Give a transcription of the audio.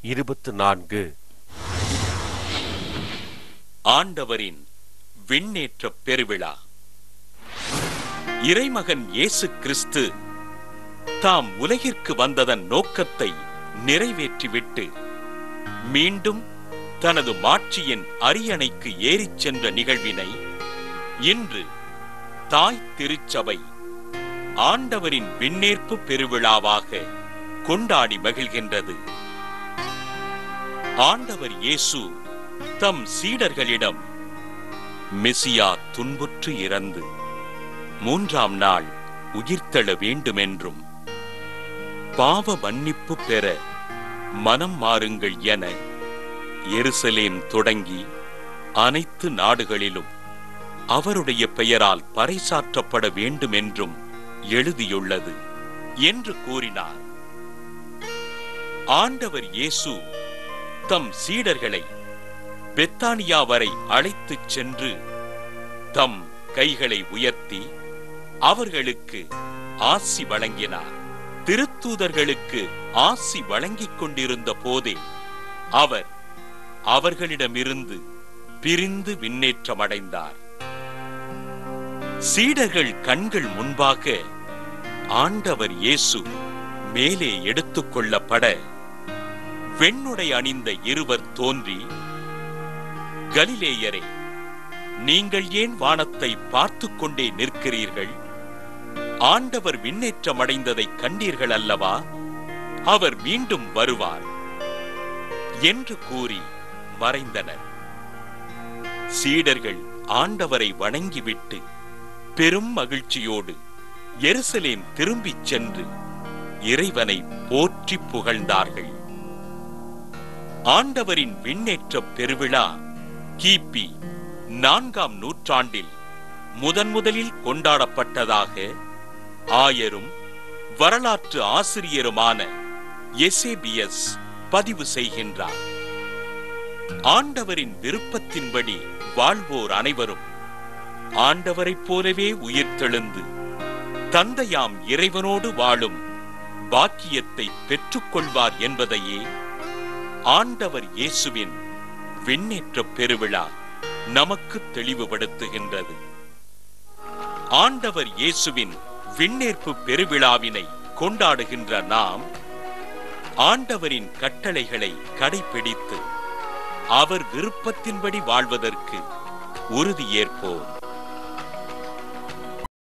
இருபத்து நான்கு ஆண்டவரின் விண்ணேற்ற பெருவிழா இறைமகன் இயேசு கிறிஸ்து தாம் உலகிற்கு வந்ததன் நோக்கத்தை நிறைவேற்றிவிட்டு மீண்டும் தனது மாட்சியின் அரியணைக்கு ஏறிச் சென்ற நிகழ்வினை இன்று தாய் திருச்சபை ஆண்டவரின் விண்ணேற்பு பெருவிழாவாக கொண்டாடி மகிழ்கின்றது ஆண்டவர் இயேசு தம் சீடர்களிடம் மெசியா துன்புற்று இறந்து மூன்றாம் நாள் உயிர்த்தெழ வேண்டுமென்றும் பாவ மன்னிப்பு பெற மனம் மாறுங்கள் என எருசலேம் தொடங்கி அனைத்து நாடுகளிலும் அவருடைய பெயரால் பறைசாற்றப்பட வேண்டுமென்றும் எழுதியுள்ளது என்று கூறினார் ஆண்டவர் இயேசு தம் சீடர்களை பெத்தானியா வரை அழைத்துச் சென்று தம் கைகளை உயர்த்தி அவர்களுக்கு ஆசி வழங்கினார் திருத்தூதர்களுக்கு ஆசி வழங்கிக் கொண்டிருந்த போதே அவர் அவர்களிடமிருந்து பிரிந்து விண்ணேற்றமடைந்தார் சீடர்கள் கண்கள் முன்பாக ஆண்டவர் இயேசு மேலே எடுத்துக் கொள்ளப்பட வெண்ணுடை அணிந்த இருவர் தோன்றி கலிலேயரே நீங்கள் ஏன் வானத்தை பார்த்துக் கொண்டே நிற்கிறீர்கள் ஆண்டவர் விண்ணேற்றமடைந்ததை கண்டீர்கள் அல்லவா அவர் மீண்டும் வருவார் என்று கூறி மறைந்தனர் சீடர்கள் ஆண்டவரை வணங்கிவிட்டு பெரும் மகிழ்ச்சியோடு எருசலேம் திரும்பிச் சென்று இறைவனை போற்றி புகழ்ந்தார்கள் ஆண்டவரின் விண்ணேற்ற பெருவிழா கிபி நான்காம் நூற்றாண்டில் முதன் முதலில் கொண்டாடப்பட்டதாக ஆயரும் வரலாற்று ஆசிரியருமான எசேபியஸ் பதிவு செய்கின்றார் ஆண்டவரின் விருப்பத்தின்படி வாழ்வோர் அனைவரும் ஆண்டவரைப் போலவே உயிர்த்தெழுந்து தந்தையாம் இறைவனோடு வாழும் பாக்கியத்தை பெற்றுக்கொள்வார் என்பதையே ஆண்டவர் இயேசுவின் விண்ணேற்ற பெருவிழா நமக்கு தெளிவுபடுத்துகின்றது ஆண்டவர் இயேசுவின் விண்ணேற்பு பெருவிழாவினை கொண்டாடுகின்ற நாம் ஆண்டவரின் கட்டளைகளை கடைபிடித்து அவர் விருப்பத்தின்படி வாழ்வதற்கு உறுதியேற்போம்